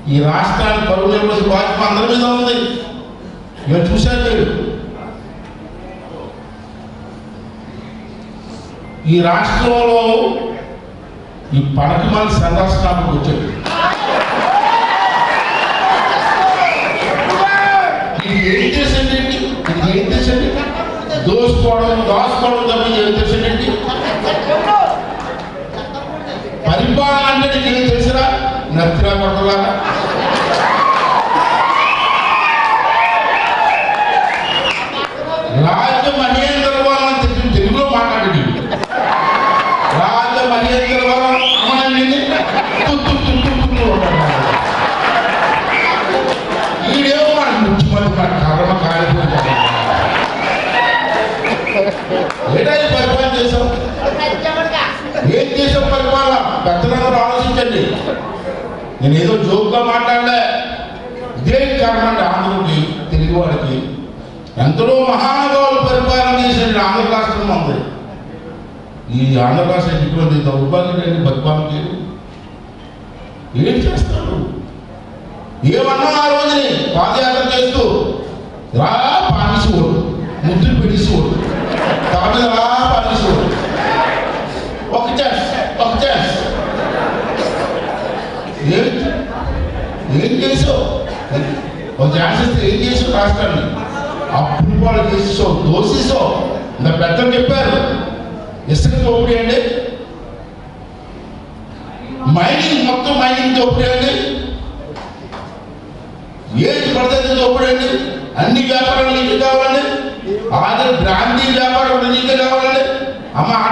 ఈ రాష్ట్రానికి పరువు నిలబడి బాధ్యత అందరి మీద ఉంది ఇక చూశారు మీరు ఈ రాష్ట్రంలో ఈ పడక మన సందర్శనానికి వచ్చాడు ఇది ఏం చేసిందండి ఇది ఏం చేసింది దోసుకోవడం దాచుకోవడం తప్ప ఏం చేసిందండి పరిపాలన అంటే నీకు ఏం తెలుసురా నచ్చిరా కొట్టలాగా రాజ్య మహేంద్ర వరం అని చెప్పి తెలుగులో మాట్లాడి రాజ్య మహేంద్ర వరం అమనండి ఈడేమో మన ముఖ్యమంత్రి మన కర్మ కాలిపోయింది ఏడా ఈ పరిపాలన చేసాం ఏం చేసాం పరిపాలన పెద్దలందరూ ఆలోచించండి నేను ఏదో జోక్గా మాట్లాడలే ఇదే కారణం అంటే ఆంధ్రుడికి తెలుగు వాడికి ఎందరో మహానుభావులు పరిపాలన చేసిన ఆంధ్ర రాష్ట్రం ఉంది ఈ ఆంధ్ర రాష్ట్రం ఇటువంటి దౌర్భాగ్యం పరిపాలన ఏం చేస్తాడు ఏమన్నా ఆ రోజుని పాదయాత్ర చేస్తూ రా పానిసి ఓడు ముద్దులు పెట్టేసి ఓడు తల మీద రా పానిసి ఓడు ఒక ఛాన్స్ ఒక ఛాన్స్ ఏం ఏం చేసావు ఒక ఛాన్స్ ఇస్తే ఏం చేసావు రాష్ట్రాన్ని అప్పుడు వాళ్ళు చేసేసావు దోషిసావు నా పెద్దలు చెప్పారు ఇసుక దోపిడీ అండి మైనింగ్ మొత్తం మైనింగ్ దోపిడీ అండి ఏది పడితే దోపిడండి అన్ని వ్యాపారాలు నీకు కావాలండి ఆధార్ బ్రాంతి వ్యాపారం నీకే కావాలండి అమ్మ